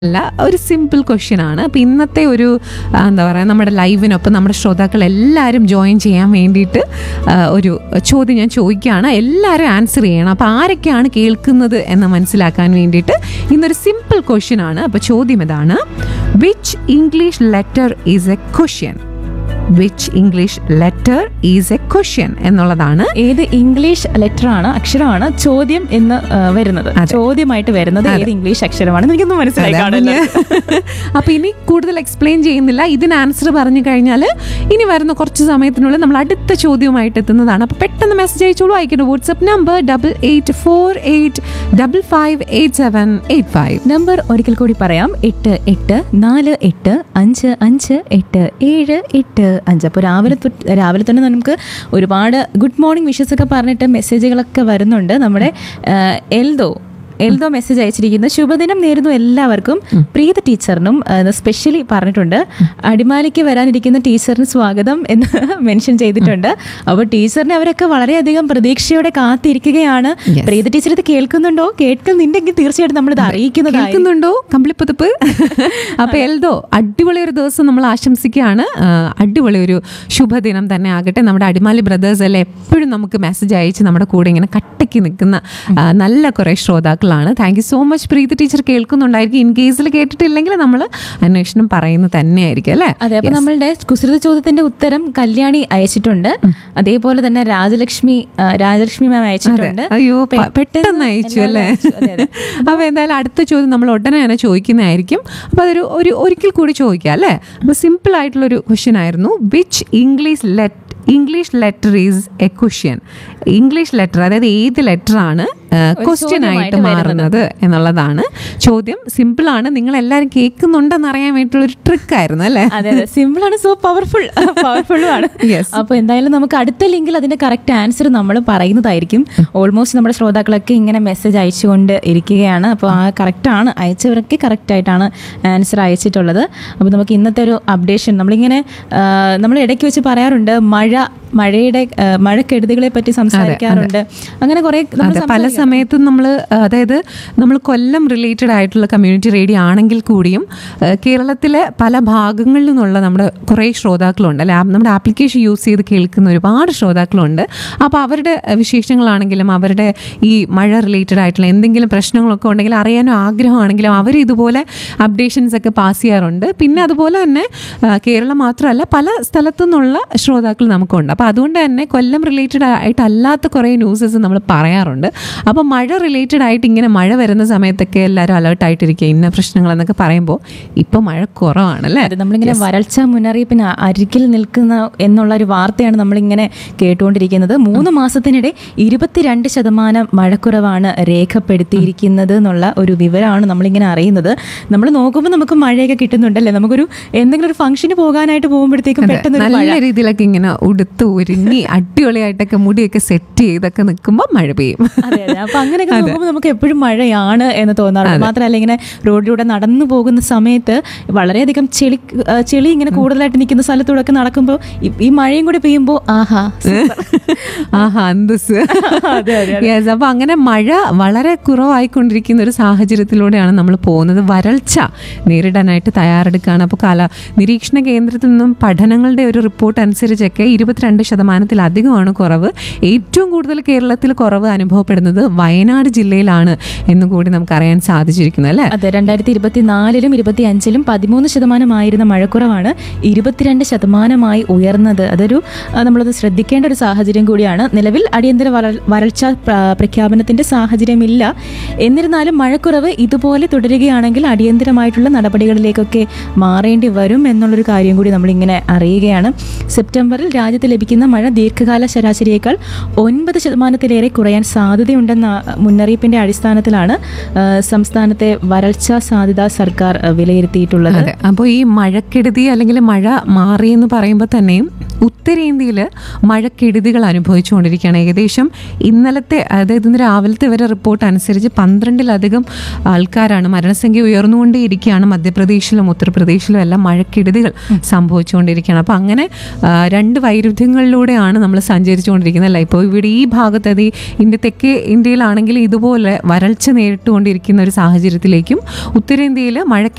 അല്ല ഒരു simple question ആണ് അപ്പം ഇന്നത്തെ ഒരു ആ, എന്താ പറയുക നമ്മുടെ ലൈവിനൊപ്പം നമ്മുടെ ശ്രോതാക്കൾ എല്ലാവരും ജോയിൻ ചെയ്യാൻ വേണ്ടിയിട്ട് ആ, ഒരു ചോദ്യം ഞാൻ ചോദിക്കുകയാണ് എല്ലാവരും ആൻസർ ചെയ്യണം അപ്പോൾ ആരൊക്കെയാണ് കേൾക്കുന്നത് എന്ന് മനസ്സിലാക്കാൻ വേണ്ടിയിട്ട് ഇന്നൊരു സിമ്പിൾ ക്വസ്റ്റ്യൻ ആണ് അപ്പോൾ ചോദ്യം ഇതാണ് which English letter is a question which English letter is a question എന്നുള്ളതാണ് ഏത് ഇംഗ്ലീഷ് ലെറ്റർ ആണ് അക്ഷരമാണ് ചോദ്യം എന്ന് ആ, വരുന്നത് ചോദ്യമായിട്ട് വരുന്നത് ഏത് ഇംഗ്ലീഷ് അക്ഷരമാണ് എനിക്കൊന്നും മനസ്സിലായി കാണില്ല അപ്പൊ ഇനി കൂടുതൽ എക്സ്പ്ലെയിൻ ചെയ്യുന്നില്ല ഇതിന് ആൻസർ പറഞ്ഞു കഴിഞ്ഞാൽ ഇനി വരുന്ന കുറച്ച് സമയത്തിനുള്ളിൽ നമ്മൾ അടുത്ത ചോദ്യവുമായിട്ട് എത്തുന്നതാണ് അപ്പൊ പെട്ടെന്ന് മെസ്സേജ് അയച്ചോളൂ അയക്കേണ്ട WhatsApp number double eight four eight double five eight seven eight five number ഒരിക്കൽ കൂടി പറയാം എട്ട് എട്ട് നാല് എട്ട് അഞ്ച് അഞ്ച് എട്ട് ഏഴ് എട്ട് അഞ്ച് അപ്പോൾ രാവിലെ തൊട്ട് രാവിലെ തന്നെ നമുക്ക് ഒരുപാട് ഗുഡ് മോർണിംഗ് വിഷസ് ഒക്കെ പറഞ്ഞിട്ട് മെസ്സേജുകളൊക്കെ വരുന്നുണ്ട് നമ്മുടെ ആ, എൽദോ എൽദോ മെസ്സേജ് അയച്ചിരിക്കുന്നു ശുഭദിനം നേരുന്നു എല്ലാവർക്കും പ്രീത ടീച്ചറിനും സ്പെഷ്യലി പറഞ്ഞിട്ടുണ്ട് അടിമാലിക്ക് വരാനിരിക്കുന്ന ടീച്ചറിന് സ്വാഗതം എന്ന് മെൻഷൻ ചെയ്തിട്ടുണ്ട് അപ്പോൾ ടീച്ചറിനെ അവരൊക്കെ വളരെയധികം പ്രതീക്ഷയോടെ കാത്തിരിക്കുകയാണ് Yes. പ്രീത ടീച്ചർ ഇത് കേൾക്കുന്നുണ്ടോ കേൾക്കുന്നുണ്ടെങ്കിൽ തീർച്ചയായിട്ടും നമ്മളിത് അറിയിക്കുന്നതായി കേൾക്കുന്നുണ്ടോ കമ്പിളിപ്പുതപ്പ് അപ്പൊ എൽദോ അടിപൊളി ഒരു ദിവസം നമ്മൾ ആശംസിക്കുകയാണ് ആ, അടിപൊളി ഒരു ശുഭദിനം തന്നെ ആകട്ടെ നമ്മുടെ അടിമാലി ബ്രദേഴ്സ് അല്ലേ എപ്പോഴും നമുക്ക് മെസ്സേജ് അയച്ച് നമ്മുടെ കൂടെ ഇങ്ങനെ കട്ടയ്ക്ക് നിൽക്കുന്ന ആ, നല്ല കുറേ ശ്രോതാക്കളാണ് thank you so much Preethi teacher കേൾക്കുന്നുണ്ടായിരിക്കും ഇൻ കേസിൽ കേട്ടിട്ടില്ലെങ്കിൽ നമ്മൾ അന്വേഷണം പറയുന്നത് തന്നെയായിരിക്കും അല്ലേ അതെ അപ്പൊ നമ്മളുടെ കുസൃത ചോദ്യത്തിന്റെ ഉത്തരം കല്യാണി അയച്ചിട്ടുണ്ട് അതേപോലെ തന്നെ രാജലക്ഷ്മി ആ, രാജലക്ഷ്മി മാം അയച്ചിട്ടുണ്ട് അയ്യോ പ- പെട്ടെന്ന് അയച്ചു അല്ലേ അതെ, അതെ. അപ്പൊ എന്തായാലും അടുത്ത ചോദ്യം നമ്മൾ ഉടനെ തന്നെ ചോദിക്കുന്നതായിരിക്കും അപ്പൊ അതൊരു ഒരു ഒരിക്കൽ കൂടി ചോദിക്കാം അല്ലേ അപ്പൊ സിമ്പിൾ ആയിട്ടുള്ള ഒരു ക്വസ്റ്റ്യൻ ആയിരുന്നു which English let English letter is a question English letter അതായത് ഏത് ലെറ്റർ ആണ് ക്വസ്റ്റ്യൻ ആയിട്ട് മാറുന്നത് എന്നുള്ളതാണ് ചോദ്യം സിമ്പിൾ ആണ് നിങ്ങൾ എല്ലാവരും കേൾക്കുന്നുണ്ടെന്ന് അറിയാൻ വേണ്ടിയിട്ടുള്ള ഒരു ട്രിക്ക് ആയിരുന്നു അല്ലേ അതെ അതെ സിമ്പിൾ ആണ് സോ പവർഫുൾ പവർഫുള്ളും ആണ് Yes. അപ്പൊ എന്തായാലും നമുക്ക് അടുത്ത ലിങ്കിൽ അതിന്റെ കറക്റ്റ് ആൻസർ നമ്മൾ പറയുന്നതായിരിക്കും ഓൾമോസ്റ്റ് നമ്മുടെ ശ്രോതാക്കളൊക്കെ ഇങ്ങനെ മെസ്സേജ് അയച്ചുകൊണ്ട് ഇരിക്കുകയാണ് അപ്പോൾ ആ കറക്റ്റ് ആണ് അയച്ചവരൊക്കെ കറക്റ്റ് ആയിട്ടാണ് ആൻസർ അയച്ചിട്ടുള്ളത് അപ്പോൾ നമുക്ക് ഇന്നത്തെ ഒരു അപ്ഡേഷൻ നമ്മളിങ്ങനെ ആ, നമ്മൾ ഇടയ്ക്ക് വെച്ച് പറയാറുണ്ട് മഴ മഴയുടെ ആ, മഴക്കെടുതികളെ പറ്റി സംസാരിക്കാറുണ്ട് അങ്ങനെ കുറെ നമ്മൾ അതെ പല സമയത്തും നമ്മൾ അതായത് നമ്മൾ കൊല്ലം റിലേറ്റഡ് ആയിട്ടുള്ള കമ്മ്യൂണിറ്റി റേഡിയോ ആണെങ്കിൽ കൂടിയും ആ, കേരളത്തിലെ പല ഭാഗങ്ങളിൽ നിന്നുള്ള നമ്മുടെ കുറേ ശ്രോതാക്കളുണ്ട് അല്ലെ ആ- നമ്മുടെ ആപ്ലിക്കേഷൻ യൂസ് ചെയ്ത് കേൾക്കുന്ന ഒരുപാട് ശ്രോതാക്കളുണ്ട് അപ്പോൾ അവരുടെ ആ, വിശേഷങ്ങളാണെങ്കിലും അവരുടെ ഈ മഴ റിലേറ്റഡ് ആയിട്ടുള്ള എന്തെങ്കിലും പ്രശ്നങ്ങളൊക്കെ ഉണ്ടെങ്കിൽ അറിയാനോ ആഗ്രഹമാണെങ്കിലും അവർ ഇതുപോലെ അപ്ഡേഷൻസ് ഒക്കെ പാസ് ചെയ്യാറുണ്ട് പിന്നെ അതുപോലെ തന്നെ ആ, കേരളം മാത്രമല്ല പല സ്ഥലത്തു നിന്നുള്ള ശ്രോതാക്കൾ നമുക്കുണ്ട് അപ്പോൾ അതുകൊണ്ട് തന്നെ കൊല്ലം റിലേറ്റഡ് ആയിട്ട് അല്ലാത്ത കുറേ ന്യൂസസ് നമ്മൾ പറയാറുണ്ട് അപ്പോൾ മഴ റിലേറ്റഡ് ആയിട്ട് ഇങ്ങനെ മഴ വരുന്ന സമയത്തൊക്കെ എല്ലാവരും അലേർട്ട് ആയിട്ടിരിക്കുക ഇന്ന പ്രശ്നങ്ങൾ എന്നൊക്കെ പറയുമ്പോൾ ഇപ്പോൾ മഴ കുറവാണല്ലേ അതെ നമ്മളിങ്ങനെ വരൾച്ച മുന്നറിയിപ്പിന് അരികിൽ നിൽക്കുന്ന എന്നുള്ള ഒരു വാർത്തയാണ് നമ്മളിങ്ങനെ കേട്ടുകൊണ്ടിരിക്കുന്നത് മൂന്ന് മാസത്തിനിടെ ഇരുപത്തിരണ്ട് ശതമാനം മഴക്കുറവാണ് രേഖപ്പെടുത്തിയിരിക്കുന്നത് എന്നുള്ള ഒരു വിവരമാണ് നമ്മളിങ്ങനെ അറിയുന്നത് നമ്മൾ നോക്കുമ്പോൾ നമുക്ക് മഴയൊക്കെ കിട്ടുന്നുണ്ടല്ലേ നമുക്കൊരു എന്തെങ്കിലും ഒരു ഫംഗ്ഷന് പോകാനായിട്ട് പോകുമ്പോഴത്തേക്കും പെട്ടെന്ന് ഒരു നല്ല രീതിയിലൊക്കെ ഇങ്ങനെ ഉടുത്ത് ഒരുങ്ങി അടിപൊളിയായിട്ടൊക്കെ മുടിയൊക്കെ സെറ്റ് ചെയ്തൊക്കെ നിൽക്കുമ്പോൾ മഴ പെയ്യും അതെ അതെ അപ്പൊ അങ്ങനെയൊക്കെ നോക്കുമ്പോൾ നമുക്ക് എപ്പോഴും മഴയാണ് എന്ന് തോന്നാറുണ്ട് മാത്രമല്ല ഇങ്ങനെ റോഡിലൂടെ നടന്നു പോകുന്ന സമയത്ത് വളരെയധികം ചെളി ആ, ചെളി ഇങ്ങനെ കൂടുതലായിട്ട് നിൽക്കുന്ന സ്ഥലത്തൂടെ ഒക്കെ നടക്കുമ്പോൾ ഈ- ഈ മഴയും കൂടി പെയ്യുമ്പോൾ ആഹാ ആഹാ അന്തസ് അതെ, അതെ, യെസ് അപ്പൊ അങ്ങനെ മഴ വളരെ കുറവായിക്കൊണ്ടിരിക്കുന്ന ഒരു സാഹചര്യത്തിലൂടെയാണ് നമ്മൾ പോകുന്നത് വരൾച്ച നേരിടാനായിട്ട് തയ്യാറെടുക്കുകയാണ് അപ്പോൾ കാല നിരീക്ഷണ കേന്ദ്രത്തിൽ നിന്നും പഠനങ്ങളുടെ ഒരു റിപ്പോർട്ട് അനുസരിച്ചൊക്കെ ഇരുപത്തിരണ്ട് ശതമാനത്തിലധികമാണ് കുറവ് ഏറ്റവും കൂടുതൽ കേരളത്തിൽ കുറവ് അനുഭവപ്പെടുന്നത് വയനാട് ജില്ലയിലാണ് എന്ന് കൂടി നമുക്ക് അറിയാൻ സാധിച്ചിരിക്കുന്നത് അല്ലേ അതെ രണ്ടായിരത്തി ഇരുപത്തിനാലിലും ഇരുപത്തി അഞ്ചിലും പതിമൂന്ന് ശതമാനമായിരുന്ന മഴക്കുറവാണ് ഇരുപത്തിരണ്ട് ശതമാനമായി ഉയർന്നത് അതൊരു ആ, നമ്മളത് ശ്രദ്ധിക്കേണ്ട ഒരു സാഹചര്യം കൂടിയാണ് നിലവിൽ അടിയന്തര വരൾ- വരൾച്ച പ്ര- പ്രഖ്യാപനത്തിന്റെ സാഹചര്യമില്ല എന്നിരുന്നാലും മഴക്കുറവ് ഇതുപോലെ തുടരുകയാണെങ്കിൽ അടിയന്തരമായിട്ടുള്ള നടപടികളിലേക്കൊക്കെ മാറേണ്ടി വരും എന്നുള്ളൊരു കാര്യം കൂടി നമ്മളിങ്ങനെ അറിയുകയാണ് സെപ്റ്റംബറിൽ രാജ്യത്ത് ലഭിക്കുന്ന മഴ ദീർഘകാല ശരാശരിയേക്കാൾ ഒൻപത് ശതമാനത്തിലേറെ കുറയാൻ സാധ്യതയുണ്ടെന്ന മുന്നറിയിപ്പിന്റെ അടിസ്ഥാനത്തിലാണ് ആ, സംസ്ഥാനത്തെ വരൾച്ചാ സാധ്യത സർക്കാർ ആ, വിലയിരുത്തിയിട്ടുള്ളത് അതെ അപ്പോൾ ഈ മഴക്കെടുതി അല്ലെങ്കിൽ മഴ മാറി എന്ന് പറയുമ്പോൾ തന്നെയും ഉത്തരേന്ത്യയിൽ മഴക്കെടുതികൾ അനുഭവിച്ചുകൊണ്ടിരിക്കുകയാണ് ഏകദേശം ഇന്നലത്തെ അതായത് ഇന്ന് രാവിലത്തെ വരെ റിപ്പോർട്ട് അനുസരിച്ച് പന്ത്രണ്ടിലധികം ആൾക്കാരാണ് മരണസംഖ്യ ഉയർന്നുകൊണ്ടേയിരിക്കുകയാണ് മധ്യപ്രദേശിലും ഉത്തർപ്രദേശിലും എല്ലാം മഴക്കെടുതികൾ സംഭവിച്ചുകൊണ്ടിരിക്കുകയാണ് അപ്പോൾ അങ്ങനെ ആ, രണ്ട് വൈരുദ്ധ്യങ്ങളിലൂടെയാണ് നമ്മൾ സഞ്ചരിച്ചുകൊണ്ടിരിക്കുന്നത് അല്ല ഇപ്പോൾ ഇവിടെ ഈ ഭാഗത്ത് അത് ഈ ഇന്ത്യ തെക്കേ ഇന്ത്യയിലാണെങ്കിൽ ഇതുപോലെ വരൾച്ച നേരിട്ടുകൊണ്ടിരിക്കുന്ന ഒരു സാഹചര്യത്തിലേക്കും ഉത്തരേന്ത്യയിൽ മഴ